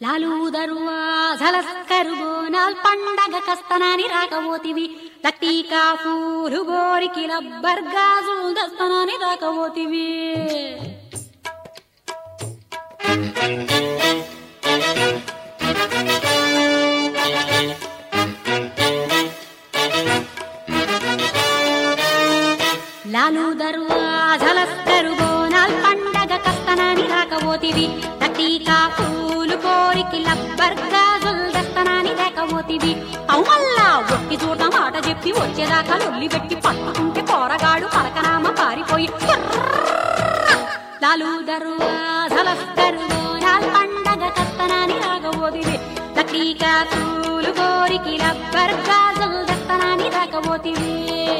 లాలు దరువాజలస్కరు బోనాల్ పండగ కస్తనాని రాకపోతివి లక్కీకా పూలు గోరికి లబ్బర్ గాజులు దస్తనాని రాకపోతివి లాలు దరువాజలస్కరు బోనాల్ పండగ కస్తనాని రాకపోతివి లక్కీకా పూలు కోరికి లబ్బర్ గాజులు దస్తనాని రాకపోతివి అవుమల్లా ఒట్టి చూడ మాట చెప్పి వచ్చేదాకా లొల్లి పెట్టి పట్టుకుంటే పోరగాడు పలకనామ పారిపోయి లాలు దరువాజలస్కరు బోనాల్ పండగ కస్తనాని రాకపోతివి లక్కీకా పూలు కోరికి లబ్బర్ గాజులు దస్తనాని రాకపోతివి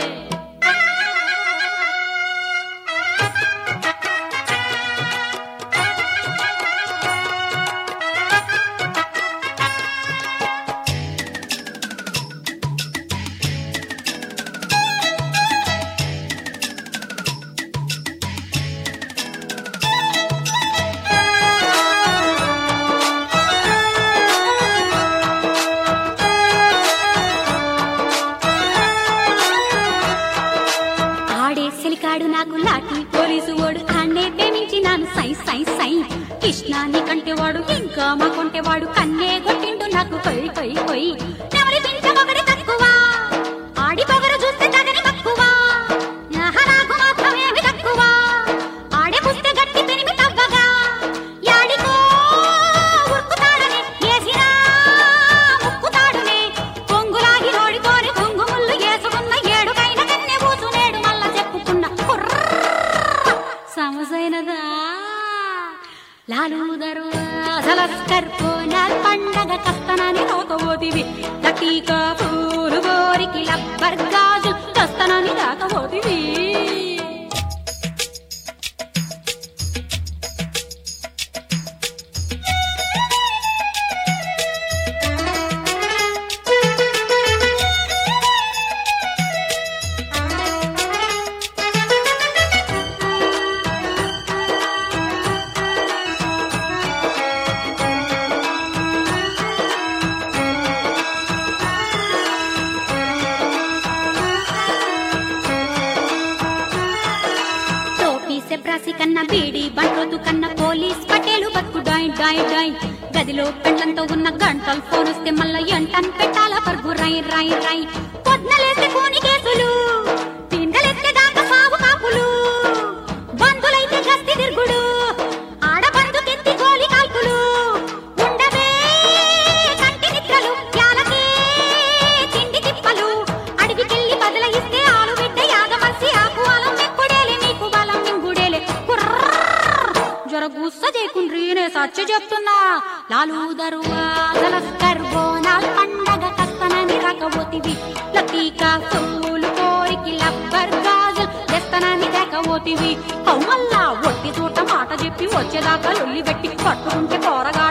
ఆడే సెలికాడు నాకు లాటి పోలీసు ఓడు అన్నే ప్రేమించి నాను సై సై సై కృష్ణాన్ని కంటేవాడు ఇంకా మా కొంటేవాడు కన్నే కొట్టిండు నాకు కొయ్ కొయ్ కొయ్ ఎవరి పింఛ ఒకటి తక్కువ ఆడి పొగరు చూస్తే తగని తక్కువ ఆహా, నాకు మాత్రమేమి తక్కువ ఆడే పుస్తే గట్టి పెరిమి తవ్వగా యాడికో ఉరుకుతాడనే ఏసినా ముక్కుతాడునే కొంగులాగి నోడితోని కొంగు ముళ్ళు ఏసుకున్న ఏడుకైన కన్నె కూసునేడు మల్ల చెప్పుకున్న కుర్ర సమసైనదా లాలు దరువాజలస్కర్ పోనాల్ పండగ కస్తనాని రాకపోతివి లక్కీకా పూలు గోరికి లబ్బర్ గాజు కస్తనాని రాకపోతివి టోపీ సెప్రాసి కన్నా బీడి బంట్రోతు కన్నా పోలీస్ పటేలు బతుకు డాయ్ డాయ్ డాయ్ గదిలో పెండ్లంతో ఉన్న గంటలు ఫోన్ వస్తే మళ్ళా ఎంటన్ పెట్టాల పరుగు రై రై రై పొద్దులేస్తే కోని కేసులు తిండలెత్తే దాకా సాగు కాపులు బంధులైతే గస్తి తిరుగుడు ఆడబందుకెత్తి గోలి కాల్పులు ఉండవే కంటి నిద్రలు యాలకే తిండి తిప్పలు అడవికెళ్ళి బదలయిస్తే ఆలు బిడ్డ యాదమర్సి ఆకు అలం ఎక్కుడేలే నీకు బలం మింగుడేలే జర గుస్స చేయకుండ్రి నే సచ్చ చెప్తున్నా లాలు దరువాజలస్కర్ బోనాల్ పండగ కస్తనని రాకపోతివి లతీకా పూలు కోరికి లబ్బర్ గాజులు తెస్తనని రాకపోతివి అవుమల్లా ఒట్టి చూట మాట చెప్పి వచ్చేదాకా లొల్లి పెట్టి పట్టుకుంటే పోరగా